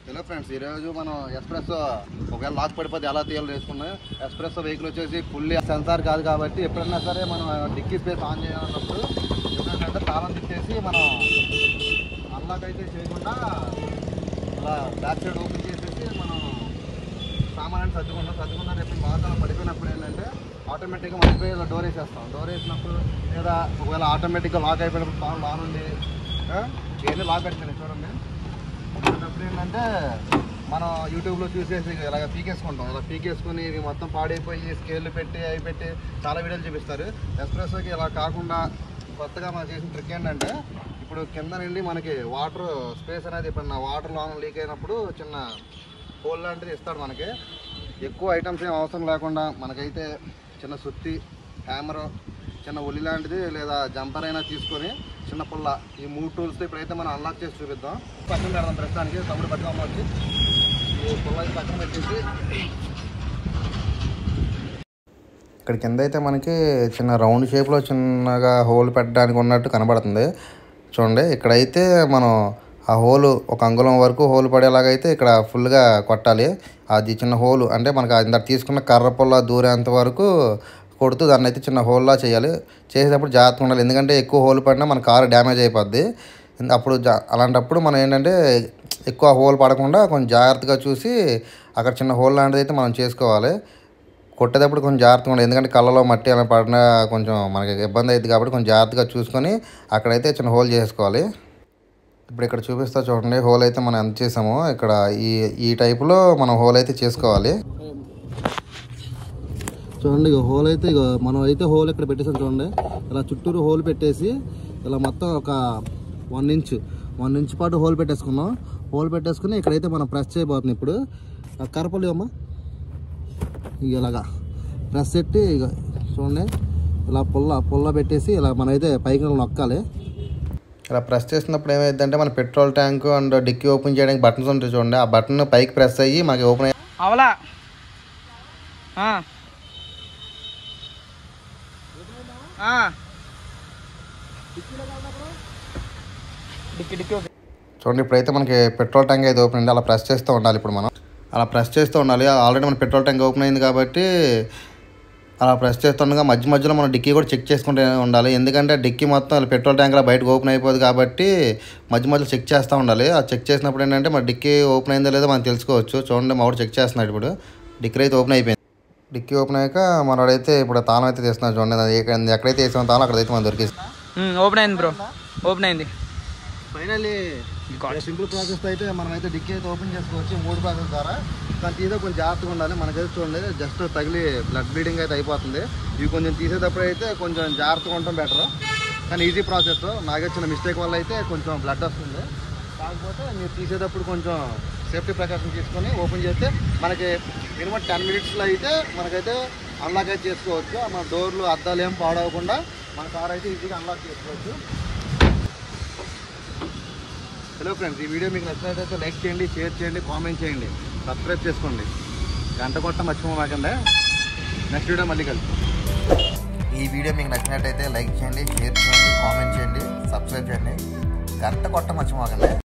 Hello friends ఈరోజు మనం express ఒకవేళ లాక్ పడిపోతే ఎలా తీయాలో నేర్చుకున్నాం ఎక్స్ప్రెస్ వెహికల్ వచ్చేసి ఫుల్లీ సెన్సార్ కాదు కాబట్టి ఎప్పుడైనా సరే మనం డిక్కీ స్పేస్ ఆన్ చేయాలన్నప్పుడు ఎప్పుడైనా సరే తాళం తిప్పేసి మనం అన్లాక్ అయితే చేయకుండా అలా బ్యాక్ సైడ్ ఓపెన్ చేసేసి మనం సామాన్ సర్దుకుంటాం సర్దుకుంటాం రేపు వాతావరణం పడిపోయినప్పుడు ఏంటంటే ఆటోమేటిక్గా మర్చిపోయి ఇలా డోర్ వేసేస్తాం డోర్ వేసినప్పుడు లేదా ఒకవేళ ఆటోమేటిక్గా లాక్ అయిపోయినప్పుడు తాను లాన్ ఉంది ఏది లాక్ అయిపోయినాయి చూడండి అప్పుడు ఏంటంటే మనం యూట్యూబ్లో చూసేసి ఇలాగ పీకేసుకుంటాం ఇలా పీకేసుకుని ఇవి మొత్తం పాడైపోయి స్కేల్ పెట్టి అవి పెట్టి చాలా వీడియోలు చూపిస్తారు ఎస్ప్రెస్సోకి ఇలా కాకుండా కొత్తగా మనం చేసిన ట్రిక్ ఏంటంటే ఇప్పుడు కింద నుండి మనకి వాటర్ స్పేస్ అనేది ఇప్పుడు వాటర్ లాంగ్ లీక్ అయినప్పుడు చిన్న హోల్ లాంటిది ఇస్తాడు మనకి ఎక్కువ ఐటమ్స్ ఏం అవసరం లేకుండా మనకైతే చిన్న సుత్తి హ్యామర్ చిన్న ఉల్లి లాంటిది లేదా జంపర్ అయినా తీసుకొని చిన్న పుల్ల ఈ మూడు టూల్స్తో ఇప్పుడైతే మనం అన్లాక్ చేసి చూపిద్దాం పక్కన పెడదాం ప్రస్తుతానికి తమ్ముడు పట్టుకోమ్మ వచ్చి ఈ పుల్ల అయితే పక్కన పెట్టేసి ఇక్కడ కింద అయితే మనకి చిన్న రౌండ్ షేప్లో చిన్నగా హోల్ పెట్టడానికి ఉన్నట్టు కనబడుతుంది చూడండి ఇక్కడైతే మనం ఆ హోల్ ఒక అంగుళం వరకు హోల్ పడేలాగైతే ఇక్కడ ఫుల్గా కొట్టాలి అది చిన్న హోల్ అంటే మనకు ఇందాక తీసుకున్న కర్ర పొల్ల దూరేంత వరకు కొడుతూ దాన్ని అయితే చిన్న హోల్లా చేయాలి చేసేటప్పుడు జాగ్రత్తగా ఉండాలి ఎందుకంటే ఎక్కువ హోల్ పడినా మన కారు డ్యామేజ్ అయిపోద్ది అప్పుడు జా అలాంటప్పుడు మనం ఏంటంటే ఎక్కువ హోల్ పడకుండా కొంచెం జాగ్రత్తగా చూసి అక్కడ చిన్న హోల్ లాంటిది అయితే మనం చేసుకోవాలి కొట్టేటప్పుడు కొంచెం జాగ్రత్తగా ఉండాలి ఎందుకంటే కళ్ళలో మట్టి అలా పడినా కొంచెం మనకి ఇబ్బంది అవుతుంది కాబట్టి కొంచెం జాగ్రత్తగా చూసుకొని అక్కడైతే చిన్న హోల్ చేసుకోవాలి ఇప్పుడు ఇక్కడ చూపిస్తా చూడండి హోల్ అయితే మనం ఎంత చేసామో ఇక్కడ ఈ ఈ టైపులో మనం హోల్ అయితే చేసుకోవాలి చూడండి ఇక హోల్ అయితే ఇక మనం అయితే హోల్ ఇక్కడ పెట్టేసాం చూడండి ఇలా చుట్టూరు హోల్ పెట్టేసి ఇలా మొత్తం ఒక వన్ ఇంచ్ వన్ ఇంచ్ పాటు హోల్ పెట్టేసుకున్నాం హోల్ పెట్టేసుకుని ఇక్కడైతే మనం ప్రెస్ చేయబోతున్నాం ఇప్పుడు ఆ కరపల్లి అమ్మ ఇక ఇలాగా ప్రెస్ పెట్టి ఇక చూడండి ఇలా పుల్ల పుల్ల పెట్టేసి ఇలా మనమైతే పైకి నొక్కాలి ఇలా ప్రెస్ చేసినప్పుడు ఏమైందంటే మన petrol tank and dicky open చేయడానికి బటన్స్ ఉంటాయి చూడండి ఆ బటన్ పైకి ప్రెస్ అయ్యి మనకి ఓపెన్ అయ్యి అవలా ఆ. ఆ. Dicky dicky okay. చూడండి ఇప్పుడైతే మనకి పెట్రోల్ ట్యాంక్ అయితే ఓపెన్ అయింది అలా ప్రెస్ చేస్తూ ఉండాలి ఇప్పుడు మనం అలా ప్రెస్ చేస్తూ ఉండాలి ఆల్రెడీ మన పెట్రోల్ ట్యాంక్ ఓపెన్ అయింది కాబట్టి అలా ప్రెస్ చేస్తుండగా మధ్య మధ్యలో మనం డిక్కీ కూడా చెక్ చేసుకుంటూ ఉండాలి ఎందుకంటే డిక్కీ మొత్తం ఇలా పెట్రోల్ ట్యాంక్లో బయటకు ఓపెన్ అయిపోదు కాబట్టి మధ్య మధ్యలో చెక్ చేస్తూ ఉండాలి ఆ చెక్ చేసినప్పుడు ఏంటంటే మన డిక్కీ ఓపెన్ అయిందో లేదో మనం తెలుసుకోవచ్చు చూడండి మా వాడు చెక్ చేస్తున్నాడు ఇప్పుడు డిక్కీ అయితే ఓపెన్ అయిపోయింది డిక్కీ ఓపెన్ అయ్యాక మనోడైతే ఇప్పుడు తాళం అయితే తీస్తున్నాడు చూడండి అది ఎక్కడ- ఎక్కడైతే వేసామో తాళం అక్కడైతే మనం దొరికేసి ఉమ్, ఓపెన్ అయింది బ్రో ఓపెన్ అయింది ఫైనల్లీ సింపుల్ ప్రాసెస్ అయితే మనం అయితే డిక్కీ అయితే ఓపెన్ చేసుకోవచ్చు మూడు ప్రాసెస్ ద్వారా కానీ తీసే కొంచెం జాగ్రత్తగా ఉండాలి మనకైతే చూడండి జస్ట్ తగిలి బ్లడ్ బ్లీడింగ్ అయితే అయిపోతుంది ఇవి కొంచెం తీసేటప్పుడు అయితే కొంచెం జాగ్రత్తగా ఉండటం బెటర్ కానీ ఈజీ ప్రాసెస్ నాకు వచ్చిన మిస్టేక్ వల్ల అయితే కొంచెం బ్లడ్ వస్తుంది కాకపోతే మీరు తీసేటప్పుడు కొంచెం సేఫ్టీ ప్రికాషన్ తీసుకొని ఓపెన్ చేస్తే మనకి మినిమం టెన్ మినిట్స్లో అయితే మనకైతే అన్లాక్ అయితే చేసుకోవచ్చు మన డోర్లు అద్దాలు ఏం పాడవకుండా మన కార్ అయితే ఈజీగా అన్లాక్ చేసుకోవచ్చు హలో ఫ్రెండ్స్ ఈ వీడియో మీకు నచ్చినట్లయితే లైక్ చేయండి షేర్ చేయండి కామెంట్ చేయండి సబ్స్క్రైబ్ చేసుకోండి గంట కొట్ట మర్చిపోమాకండి నెక్స్ట్ వీడియో మళ్ళీ కలుద్దాం ఈ వీడియో మీకు నచ్చినట్టయితే లైక్ చేయండి షేర్ చేయండి కామెంట్ చేయండి సబ్స్క్రైబ్ చేయండి గంట కొట్ట మర్చిపోకండి